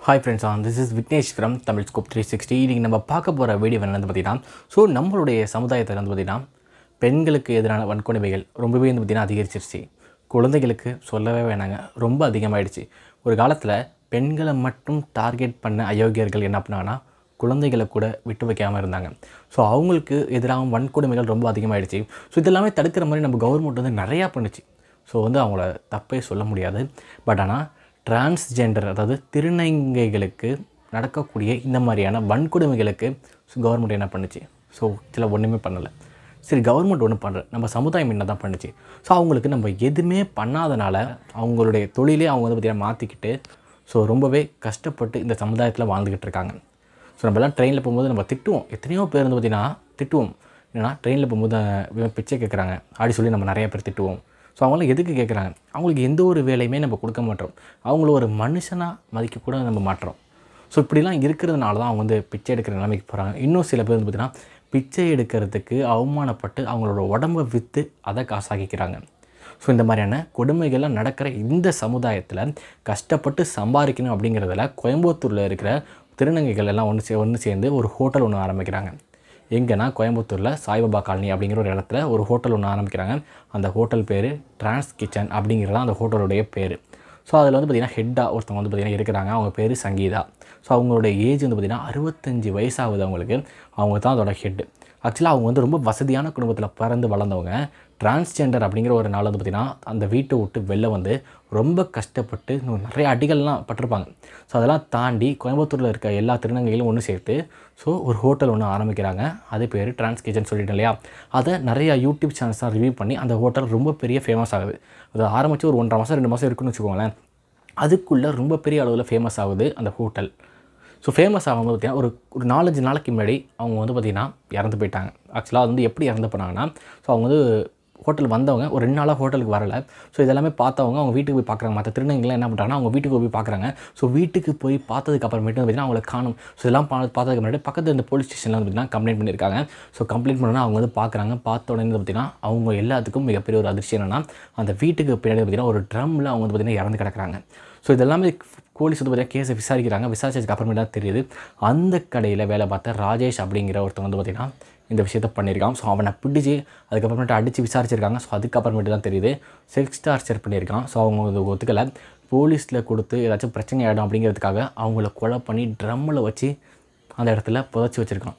hi friends and this is Vignesh from Tamil scope three sixty இன்றைக்கி நம்ம பார்க்க போகிற வீடியோ என்னன்னு பார்த்தீங்கன்னா ஸோ நம்மளுடைய சமுதாயத்தில் வந்து பார்த்திங்கன்னா பெண்களுக்கு எதிரான வன்கொடுமைகள் ரொம்பவே வந்து பார்த்திங்கன்னா அதிகரிச்சிருச்சு குழந்தைகளுக்கு சொல்லவே வேணாங்க ரொம்ப அதிகமாகிடுச்சு ஒரு காலத்தில் பெண்களை மட்டும் டார்கெட் பண்ண அயோக்கியர்கள் என்ன பண்ணாங்கன்னா குழந்தைகளை கூட விட்டு வைக்காமல் இருந்தாங்க ஸோ அவங்களுக்கு எதிராக வன்கொடுமைகள் ரொம்ப அதிகமாகிடுச்சு ஸோ இதெல்லாமே தடுக்கிற மாதிரி நம்ம கவர்மெண்ட் வந்து நிறையா பண்ணுச்சு ஸோ வந்து அவங்கள தப்பே சொல்ல முடியாது பட் ஆனால் டிரான்ஸ்ஜெண்டர் அதாவது திருநங்கைகளுக்கு நடக்கக்கூடிய இந்த மாதிரியான வன்கொடுமைகளுக்கு கவர்மெண்ட் என்ன பண்ணுச்சு ஸோ சில ஒன்றுமே பண்ணலை சரி கவர்மெண்ட் ஒன்றும் பண்ணல நம்ம சமுதாயம் என்ன தான் பண்ணுச்சு ஸோ அவங்களுக்கு நம்ம எதுவுமே பண்ணாதனால அவங்களுடைய தொழிலே அவங்க வந்து பார்த்திங்கன்னா மாற்றிக்கிட்டு ஸோ ரொம்பவே கஷ்டப்பட்டு இந்த சமுதாயத்தில் வாழ்ந்துக்கிட்டு இருக்காங்க ஸோ நம்மலாம் ட்ரெயினில் போகும்போது நம்ம திட்டுவோம் எத்தனையோ பேர் வந்து பார்த்திங்கன்னா திட்டுவோம் என்னன்னா ட்ரெயினில் போகும்போது இவன் பிச்சை கேட்குறாங்க அப்படி சொல்லி நம்ம நிறைய பேர் திட்டுவோம் ஸோ அவங்களாம் எதுக்கு கேட்குறாங்க அவங்களுக்கு எந்த ஒரு வேலையுமே நம்ம கொடுக்க மாட்டோம் அவங்கள ஒரு மனுஷனாக மதிக்க கூட நம்ம மாட்டுறோம் ஸோ இப்படிலாம் இருக்கிறதுனால தான் அவங்க வந்து பிச்சை எடுக்கிற நிலைமைக்கு போகிறாங்க இன்னும் சில பேர் வந்து பார்த்திங்கன்னா பிச்சை எடுக்கிறதுக்கு அவமானப்பட்டு அவங்களோட உடம்பை விற்று அதை காசாக்கிக்கிறாங்க ஸோ இந்த மாதிரியான கொடுமைகள்லாம் நடக்கிற இந்த சமுதாயத்தில் கஷ்டப்பட்டு சம்பாதிக்கணும் அப்படிங்கிறதுல கோயம்புத்தூரில் இருக்கிற திருநங்கைகள் எல்லாம் ஒன்று சே ஒன்று சேர்ந்து ஒரு ஹோட்டல் ஒன்று ஆரம்பிக்கிறாங்க எங்கன்னா கோயம்புத்தூரில் சாய்பாபா காலனி அப்படிங்கிற ஒரு இடத்துல ஒரு ஹோட்டல் ஒன்று ஆரம்பிக்கிறாங்க அந்த ஹோட்டல் பேர் டிரான்ஸ் கிச்சன் அப்படிங்கிறது தான் அந்த ஹோட்டலுடைய பேர் ஸோ அதில் வந்து பார்த்திங்கன்னா ஹெட்டாக ஒருத்தவங்க வந்து பார்த்திங்கன்னா இருக்கிறாங்க அவங்க பேர் சங்கீதா ஸோ அவங்களுடைய ஏஜ் வந்து பார்த்திங்கன்னா அறுபத்தஞ்சு வயசாகுது அவங்களுக்கு அவங்க தான் அதோட ஹெட்டு ஆக்சுவலாக அவங்க வந்து ரொம்ப வசதியான குடும்பத்தில் பிறந்து வளர்ந்தவங்க டிரான்ஸ்ஜெண்டர் அப்படிங்கிற ஒரு நாள் வந்து பார்த்திங்கன்னா அந்த வீட்டை விட்டு வெளில வந்து ரொம்ப கஷ்டப்பட்டு இன்னும் நிறைய அடிகள்லாம் பட்டிருப்பாங்க ஸோ அதெல்லாம் தாண்டி கோயம்புத்தூரில் இருக்க எல்லா திருநங்கைகளும் ஒன்று சேர்த்து ஸோ ஒரு ஹோட்டல் ஒன்று ஆரம்பிக்கிறாங்க அது பேர் டிரான்ஸ் கிச்சன் சொல்லிட்டேன் இல்லையா அதை நிறையா யூடியூப் சேனல்ஸ்லாம் ரிவ்யூ பண்ணி அந்த ஹோட்டல் ரொம்ப பெரிய ஃபேமஸ் ஆகுது அது ஆரம்பித்து ஒரு ஒன்றரை மாதம் ரெண்டு மாதம் இருக்குன்னு வச்சுக்கோங்களேன் அதுக்குள்ளே ரொம்ப பெரிய அளவில் ஃபேமஸ் ஆகுது அந்த ஹோட்டல் ஸோ ஃபேமஸ் ஆகும்போது பார்த்திங்கன்னா ஒரு ஒரு நாலஞ்சு நாளைக்கு முன்னாடி அவங்க வந்து பார்த்திங்கன்னா இறந்து போயிட்டாங்க ஆக்சுவலாக அது வந்து எப்படி இறந்து போனாங்கன்னா ஸோ அவங்க வந்து ஹோட்டல் வந்தவங்க ஒரு ரெண்டு நாளாக ஹோட்டலுக்கு வரல ஸோ இதெல்லாமே பார்த்தவங்க அவங்க வீட்டுக்கு போய் பார்க்குறாங்க மற்ற திருநங்கைலாம் என்ன பண்ணுறாங்கன்னா அவங்க வீட்டுக்கு போய் பார்க்குறாங்க ஸோ வீட்டுக்கு போய் பார்த்ததுக்கு அப்புறமேட்டு வந்து பார்த்திங்கன்னா அவங்கள காணும் ஸோ இதெல்லாம் பா பார்த்ததுக்கு முன்னாடி பக்கத்தில் இந்த போலீஸ் ஸ்டேஷனில் வந்து பார்த்திங்கன்னா கம்ப்ளைண்ட் பண்ணியிருக்காங்க ஸோ கம்ப்ளைண்ட் பண்ணால் அவங்க வந்து பார்க்குறாங்க பார்த்த உடனே வந்து பார்த்திங்கன்னா அவங்க எல்லாத்துக்கும் மிகப்பெரிய ஒரு அதிர்ச்சி என்னென்னா அந்த வீட்டுக்கு பின்னாடி பார்த்திங்கன்னா ஒரு ட்ரம்மில் அவங்க வந்து பார்த்திங்கன்னா இறந்து கிடக்குறாங்க ஸோ இதெல்லாமே போலீஸ் வந்து பார்த்தீங்கன்னா கேஸை விசாரிக்கிறாங்க விசாரிச்சதுக்கு அப்புறமேட்டு தான் தெரியுது அந்த கடையில் வேலை பார்த்த ராஜேஷ் அப்படிங்கிற ஒருத்தன் வந்து பார்த்திங்கன்னா இந்த விஷயத்த பண்ணியிருக்கான் ஸோ அவனை பிடிச்சி அதுக்கப்புறமேட்டு அடித்து விசாரிச்சிருக்காங்க ஸோ அதுக்கப்புறமேட்டு தான் தெரியுது செக்ஸ் டார்ச்சர் பண்ணியிருக்கான் ஸோ அவங்க அது ஒத்துக்கலை போலீஸில் கொடுத்து ஏதாச்சும் பிரச்சனை ஆகிடும் அப்படிங்கிறதுக்காக அவங்கள கொலை பண்ணி ட்ரம்மில் வச்சு அந்த இடத்துல புதைச்சி வச்சுருக்கான்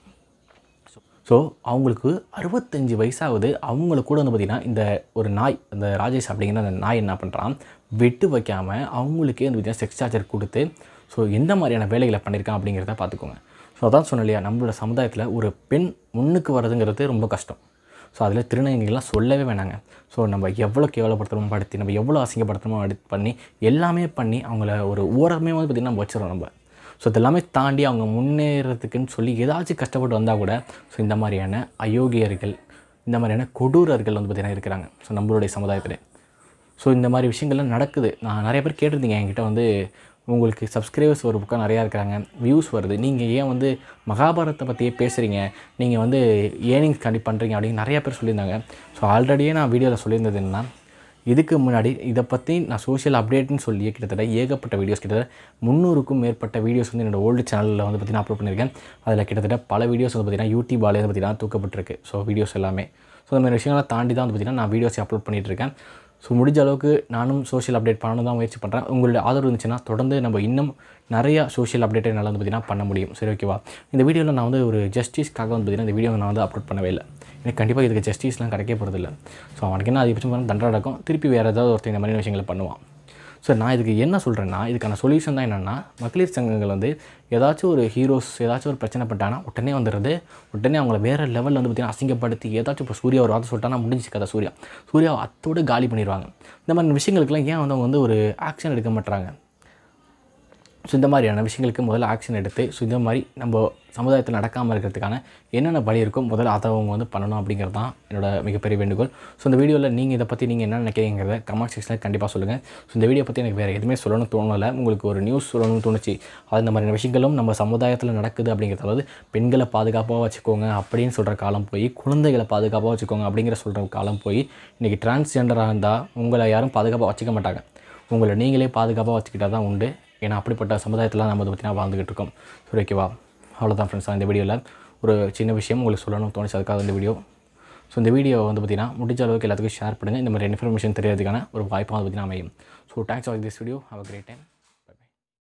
ஸோ அவங்களுக்கு அறுபத்தஞ்சு வயசாகுது அவங்கள கூட வந்து பார்த்திங்கன்னா இந்த ஒரு நாய் அந்த ராஜேஷ் அப்படிங்கிற அந்த நாய் என்ன பண்ணுறான் விட்டு வைக்காமல் அவங்களுக்கே வந்து பார்த்திங்கன்னா செக்ஸ் சார்ஜர் கொடுத்து ஸோ எந்த மாதிரியான வேலைகளை பண்ணியிருக்கான் அப்படிங்கிறத பார்த்துக்கோங்க ஸோ அதான் சொன்னேன் இல்லையா நம்மளோட சமுதாயத்தில் ஒரு பெண் முன்னுக்கு வர்றதுங்கிறது ரொம்ப கஷ்டம் ஸோ அதில் திருநங்கைகள்லாம் சொல்லவே வேணாங்க ஸோ நம்ம எவ்வளோ கேவலப்படுத்தணுமோ படுத்தி நம்ம எவ்வளோ அசிங்கப்படுத்தணுமோ அடி பண்ணி எல்லாமே பண்ணி அவங்கள ஒரு ஓரமே வந்து பார்த்திங்கன்னா நம்ம வச்சிடறோம் நம்ம ஸோ இதெல்லாமே தாண்டி அவங்க முன்னேறதுக்குன்னு சொல்லி ஏதாச்சும் கஷ்டப்பட்டு வந்தால் கூட ஸோ இந்த மாதிரியான அயோக்கியர்கள் இந்த மாதிரியான கொடூரர்கள் வந்து பார்த்திங்கன்னா இருக்கிறாங்க ஸோ நம்மளுடைய சமுதாயத்தில் ஸோ இந்த மாதிரி விஷயங்கள்லாம் நடக்குது நான் நிறைய பேர் கேட்டிருந்தீங்க என்கிட்ட வந்து உங்களுக்கு சப்ஸ்கிரைபர்ஸ் ஒரு பக்கம் நிறையா இருக்கிறாங்க வியூஸ் வருது நீங்கள் ஏன் வந்து மகாபாரதத்தை பற்றியே பேசுகிறீங்க நீங்கள் வந்து ஏர்னிங்ஸ் கண்டி பண்ணுறீங்க அப்படின்னு நிறையா பேர் சொல்லியிருந்தாங்க ஸோ ஆல்ரெடியே நான் வீடியோவில் சொல்லியிருந்தது என்னன்னா இதுக்கு முன்னாடி இதை பற்றி நான் சோஷியல் அப்டேட்னு சொல்லி கிட்டத்தட்ட ஏகப்பட்ட வீடியோஸ் கிட்டத்தட்ட முந்நூறுக்கும் மேற்பட்ட வீடியோஸ் வந்து என்னோடய ஓல்டு சேனலில் வந்து பார்த்திங்கன்னா அப்லோட் பண்ணியிருக்கேன் அதில் கிட்டத்தட்ட பல வீடியோஸ் வந்து பார்த்திங்கன்னா யூடியூபாலே வந்து பார்த்திங்கன்னா தூக்கப்பட்டிருக்கு ஸோ வீடியோஸ் எல்லாமே ஸோ இந்த மாதிரி விஷயங்களை தாண்டி தான் வந்து பார்த்திங்கன்னா நான் வீடியோஸ் அப்லோட் பண்ணிகிட்டு இருக்கேன் ஸோ முடிஞ்ச அளவுக்கு நானும் சோஷியல் அப்டேட் பண்ணணும் தான் முயற்சி பண்ணுறேன் உங்களுடைய ஆதரவு இருந்துச்சுன்னா தொடர்ந்து நம்ம இன்னும் நிறையா சோஷியல் அப்டேட்டை என்னால் வந்து பார்த்திங்கன்னா பண்ண முடியும் சரி ஓகேவா இந்த வீடியோவில் நான் வந்து ஒரு ஜஸ்டிஸ்க்காக வந்து பார்த்திங்கன்னா இந்த வீடியோ நான் வந்து அப்லோட் பண்ணவே இல்லை எனக்கு கண்டிப்பாக இதுக்கு ஜஸ்டிஸ்லாம் கிடைக்க போகிறதில்ல ஸோ அவனுக்கு என்ன அதிகபட்சம் தண்டனை நடக்கும் திருப்பி வேறு ஏதாவது ஒருத்தர் இந்த மாதிரி விஷயங்களை பண்ணுவான் ஸோ நான் இதுக்கு என்ன சொல்கிறேன்னா இதுக்கான சொல்யூஷன் தான் என்னென்னா மகளிர் சங்கங்கள் வந்து ஏதாச்சும் ஒரு ஹீரோஸ் ஏதாச்சும் ஒரு பிரச்சனை பண்ணிட்டாங்கன்னா உடனே வந்துடுறது உடனே அவங்கள வேறு லெவலில் வந்து பார்த்திங்கன்னா அசிங்கப்படுத்தி ஏதாச்சும் இப்போ சூர்யா ஒரு வார்த்தை சொல்லிட்டானா முடிஞ்சு கதை சூர்யா சூர்யா அத்தோடு காலி பண்ணிடுவாங்க இந்த மாதிரி விஷயங்களுக்கெல்லாம் ஏன் வந்து அவங்க வந்து ஒரு ஆக்ஷன் எடுக்க மாட்டுறாங்க ஸோ இந்த மாதிரியான விஷயங்களுக்கு முதல்ல ஆக்ஷன் எடுத்து ஸோ இந்த மாதிரி நம்ம சமுதாயத்தில் நடக்காமல் இருக்கிறதுக்கான என்னென்ன வழி இருக்கோ முதல்ல அதை அவங்க வந்து பண்ணணும் அப்படிங்கிறது தான் என்னோட மிகப்பெரிய வேண்டுகோள் ஸோ இந்த வீடியோவில் நீங்கள் இதை பற்றி நீங்கள் என்ன நினைக்கிறீங்கிறத கமெண்ட் செக்ஷனில் கண்டிப்பாக சொல்லுங்கள் ஸோ இந்த வீடியோ பற்றி எனக்கு வேறு எதுவுமே சொல்லணும்னு தோணலை உங்களுக்கு ஒரு நியூஸ் சொல்லணும்னு தோணுச்சு அது இந்த மாதிரியான விஷயங்களும் நம்ம சமுதாயத்தில் நடக்குது அப்படிங்கிறது அதாவது பெண்களை பாதுகாப்பாக வச்சுக்கோங்க அப்படின்னு சொல்கிற காலம் போய் குழந்தைகளை பாதுகாப்பாக வச்சுக்கோங்க அப்படிங்கிற சொல்கிற காலம் போய் இன்றைக்கி டிரான்ஸ்ஜெண்டராக இருந்தால் உங்களை யாரும் பாதுகாப்பாக வச்சுக்க மாட்டாங்க உங்களை நீங்களே பாதுகாப்பாக வச்சுக்கிட்டா தான் உண்டு ஏன்னா அப்படிப்பட்ட சமுதாயத்தில் நம்ம வந்து பார்த்திங்கன்னா வாழ்ந்துகிட்டு இருக்கோம் சரி ஓகேவா அவ்வளோதான் ஃப்ரெண்ட்ஸ் இந்த வீடியோவில் ஒரு சின்ன விஷயம் உங்களுக்கு சொல்லணும்னு தோணுச்சு அதுக்காக இந்த வீடியோ ஸோ இந்த வீடியோ வந்து பார்த்திங்கன்னா முடிஞ்ச அளவுக்கு எல்லாத்துக்கும் ஷேர் பண்ணுங்கள் இந்த மாதிரி இன்ஃபர்மேஷன் தெரியறதுக்கான ஒரு வாய்ப்பாக வந்து பார்த்திங்கன்னா அமையும் so thanks for this video have a great time